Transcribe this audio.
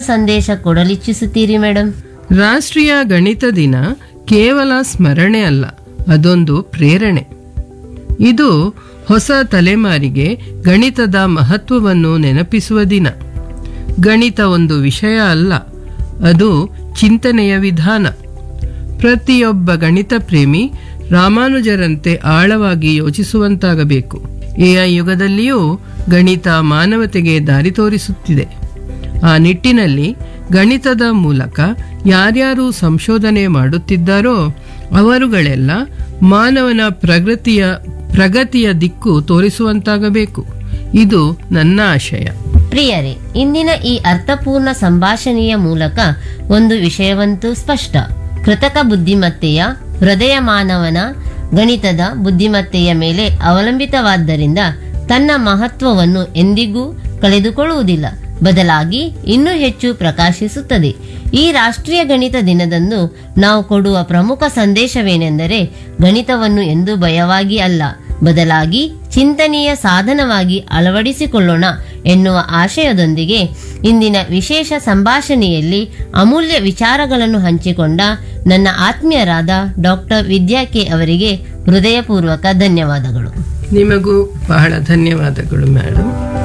ಸಂದೇಶ ಕೊಡಲಿಚ್ಛಿಸುತ್ತೀರಿ ಮೇಡಮ್ ರಾಷ್ಟ್ರೀಯ ಗಣಿತ ದಿನ ಕೇವಲ ಸ್ಮರಣೆ ಅಲ್ಲ ಅದೊಂದು ಪ್ರೇರಣೆ ಇದು ಹೊಸ ತಲೆಮಾರಿಗೆ ಗಣಿತದ ಮಹತ್ವವನ್ನು ನೆನಪಿಸುವ ದಿನ ಗಣಿತ ಒಂದು ವಿಷಯ ಅಲ್ಲ ಅದು ಚಿಂತನೆಯ ವಿಧಾನ ಪ್ರತಿಯೊಬ್ಬ ಗಣಿತ ಪ್ರೇಮಿ ರಾಮಾನುಜರಂತೆ ಆಳವಾಗಿ ಯೋಚಿಸುವಂತಾಗಬೇಕು ಎಐ ಯುಗದಲ್ಲಿಯೂ ಗಣಿತ ಮಾನವತೆಗೆ ದಾರಿ ತೋರಿಸುತ್ತಿದೆ ಆ ನಿಟ್ಟಿನಲ್ಲಿ ಗಣಿತದ ಮೂಲಕ ಯಾರ್ಯಾರು ಸಂಶೋಧನೆ ಮಾಡುತ್ತಿದ್ದಾರೋ ಅವರುಗಳೆಲ್ಲ ಮಾನವನ ಪ್ರಗತಿಯ ಪ್ರಗತಿಯ ದಿಕ್ಕು ತೋರಿಸುವಂತಾಗಬೇಕು ಇದು ನನ್ನ ಆಶಯ ಪ್ರಿಯರೇ ಇಂದಿನ ಈ ಅರ್ಥಪೂರ್ಣ ಸಂಭಾಷಣೆಯ ಮೂಲಕ ಒಂದು ವಿಷಯವಂತೂ ಸ್ಪಷ್ಟ ಕೃತಕ ಬುದ್ಧಿಮತ್ತೆಯ ಹೃದಯ ಮಾನವನ ಗಣಿತದ ಬುದ್ಧಿಮತ್ತೆಯ ಮೇಲೆ ಅವಲಂಬಿತವಾದ್ದರಿಂದ ತನ್ನ ಮಹತ್ವವನ್ನು ಎಂದಿಗೂ ಕಳೆದುಕೊಳ್ಳುವುದಿಲ್ಲ ಬದಲಾಗಿ ಇನ್ನೂ ಹೆಚ್ಚು ಪ್ರಕಾಶಿಸುತ್ತದೆ ಈ ರಾಷ್ಟ್ರೀಯ ಗಣಿತ ದಿನದಂದು ನಾವು ಕೊಡುವ ಪ್ರಮುಖ ಸಂದೇಶವೇನೆಂದರೆ ಗಣಿತವನ್ನು ಎಂದು ಭಯವಾಗಿ ಅಲ್ಲ ಬದಲಾಗಿ ಚಿಂತನೆಯ ಸಾಧನವಾಗಿ ಅಳವಡಿಸಿಕೊಳ್ಳೋಣ ಎನ್ನುವ ಆಶಯದೊಂದಿಗೆ ಇಂದಿನ ವಿಶೇಷ ಸಂಭಾಷಣೆಯಲ್ಲಿ ಅಮೂಲ್ಯ ವಿಚಾರಗಳನ್ನು ಹಂಚಿಕೊಂಡ ನನ್ನ ಆತ್ಮೀಯರಾದ ಡಾಕ್ಟರ್ ವಿದ್ಯಾ ಕೆ ಅವರಿಗೆ ಹೃದಯಪೂರ್ವಕ ಧನ್ಯವಾದಗಳು ನಿಮಗೂ ಬಹಳ ಧನ್ಯವಾದಗಳು ಮೇಡಮ್